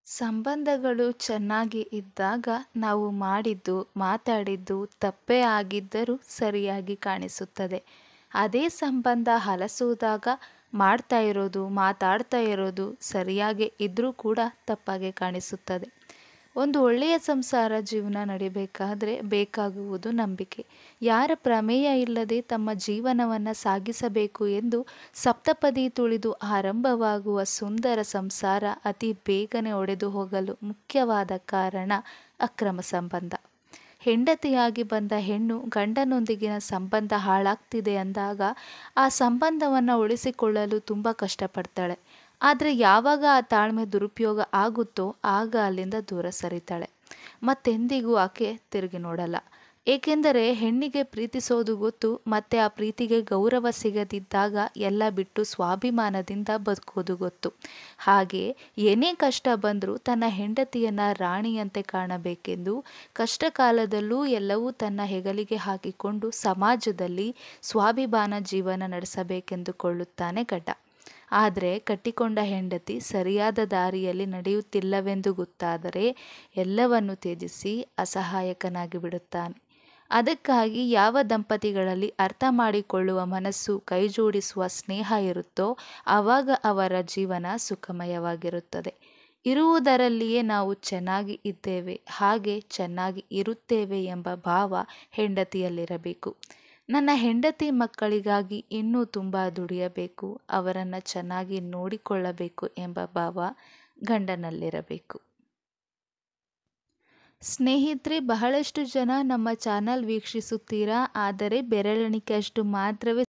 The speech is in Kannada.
ಸಂಬಂಧಗಳು ಚೆನ್ನಾಗಿ ಇದ್ದಾಗ ನಾವು ಮಾಡಿದ್ದು ಮಾತಾಡಿದ್ದು ತಪ್ಪೇ ಆಗಿದ್ದರೂ ಸರಿಯಾಗಿ ಕಾಣಿಸುತ್ತದೆ ಅದೇ ಸಂಬಂಧ ಹಳಸುವಾಗ ಮಾಡ್ತಾ ಇರೋದು ಮಾತಾಡ್ತಾ ಇರೋದು ಸರಿಯಾಗೇ ಇದ್ದರೂ ಕೂಡ ತಪ್ಪಾಗೆ ಕಾಣಿಸುತ್ತದೆ ಒಂದು ಒಳ್ಳೆಯ ಸಂಸಾರ ಜೀವನ ನಡಿಬೇಕಾದರೆ ಬೇಕಾಗುವುದು ನಂಬಿಕೆ ಯಾರ ಪ್ರಮೇಯ ಇಲ್ಲದೆ ತಮ್ಮ ಜೀವನವನ್ನು ಸಾಗಿಸಬೇಕು ಎಂದು ಸಪ್ತಪದಿ ತುಳಿದು ಆರಂಭವಾಗುವ ಸುಂದರ ಸಂಸಾರ ಅತಿ ಬೇಗನೆ ಒಡೆದು ಹೋಗಲು ಮುಖ್ಯವಾದ ಕಾರಣ ಅಕ್ರಮ ಸಂಬಂಧ ಹೆಂಡತಿಯಾಗಿ ಬಂದ ಹೆಣ್ಣು ಗಂಡನೊಂದಿಗಿನ ಸಂಬಂಧ ಹಾಳಾಗ್ತಿದೆ ಅಂದಾಗ ಆ ಸಂಬಂಧವನ್ನು ಉಳಿಸಿಕೊಳ್ಳಲು ತುಂಬ ಕಷ್ಟಪಡ್ತಾಳೆ ಆದರೆ ಯಾವಾಗ ಆ ತಾಳ್ಮೆ ದುರುಪಯೋಗ ಆಗುತ್ತೋ ಆಗ ಅಲ್ಲಿಂದ ದೂರ ಸರಿತಾಳೆ ಮತ್ತೆಂದಿಗೂ ಆಕೆ ತಿರುಗಿ ನೋಡಲ್ಲ ಏಕೆಂದರೆ ಹೆಣ್ಣಿಗೆ ಪ್ರೀತಿಸೋದು ಗೊತ್ತು ಮತ್ತು ಆ ಪ್ರೀತಿಗೆ ಗೌರವ ಸಿಗದಿದ್ದಾಗ ಎಲ್ಲ ಬಿಟ್ಟು ಸ್ವಾಭಿಮಾನದಿಂದ ಬದುಕೋದು ಗೊತ್ತು ಹಾಗೆ ಏನೇ ಕಷ್ಟ ಬಂದರೂ ತನ್ನ ಹೆಂಡತಿಯನ್ನು ರಾಣಿಯಂತೆ ಕಾಣಬೇಕೆಂದು ಕಷ್ಟ ಕಾಲದಲ್ಲೂ ಎಲ್ಲವೂ ತನ್ನ ಹೆಗಲಿಗೆ ಹಾಕಿಕೊಂಡು ಸಮಾಜದಲ್ಲಿ ಸ್ವಾಭಿಮಾನ ಜೀವನ ನಡೆಸಬೇಕೆಂದುಕೊಳ್ಳುತ್ತಾನೆ ಗಡ್ಡ ಆದರೆ ಕಟ್ಟಿಕೊಂಡ ಹೆಂಡತಿ ಸರಿಯಾದ ದಾರಿಯಲ್ಲಿ ನಡೆಯುತ್ತಿಲ್ಲವೆಂದು ಗೊತ್ತಾದರೆ ಎಲ್ಲವನ್ನು ತ್ಯಜಿಸಿ ಅಸಹಾಯಕನಾಗಿ ಬಿಡುತ್ತಾನೆ ಅದಕ್ಕಾಗಿ ಯಾವ ದಂಪತಿಗಳಲ್ಲಿ ಅರ್ಥ ಮಾಡಿಕೊಳ್ಳುವ ಮನಸ್ಸು ಕೈಜೋಡಿಸುವ ಸ್ನೇಹ ಇರುತ್ತೋ ಆವಾಗ ಅವರ ಜೀವನ ಸುಖಮಯವಾಗಿರುತ್ತದೆ ಇರುವುದರಲ್ಲಿಯೇ ನಾವು ಚೆನ್ನಾಗಿ ಇದ್ದೇವೆ ಹಾಗೆ ಚೆನ್ನಾಗಿ ಇರುತ್ತೇವೆ ಎಂಬ ಭಾವ ಹೆಂಡತಿಯಲ್ಲಿರಬೇಕು ನನ್ನ ಹೆಂಡತಿ ಮಕ್ಕಳಿಗಾಗಿ ಇನ್ನೂ ತುಂಬ ದುಡಿಯಬೇಕು ಅವರನ್ನು ಚೆನ್ನಾಗಿ ನೋಡಿಕೊಳ್ಳಬೇಕು ಎಂಬ ಭಾವ ಗಂಡನಲ್ಲಿರಬೇಕು ಸ್ನೇಹಿತರೆ ಬಹಳಷ್ಟು ಜನ ನಮ್ಮ ಚಾನಲ್ ವೀಕ್ಷಿಸುತ್ತೀರಾ ಆದರೆ ಬೆರಳೆಣಿಕೆಯಷ್ಟು ಮಾತ್ರವೇ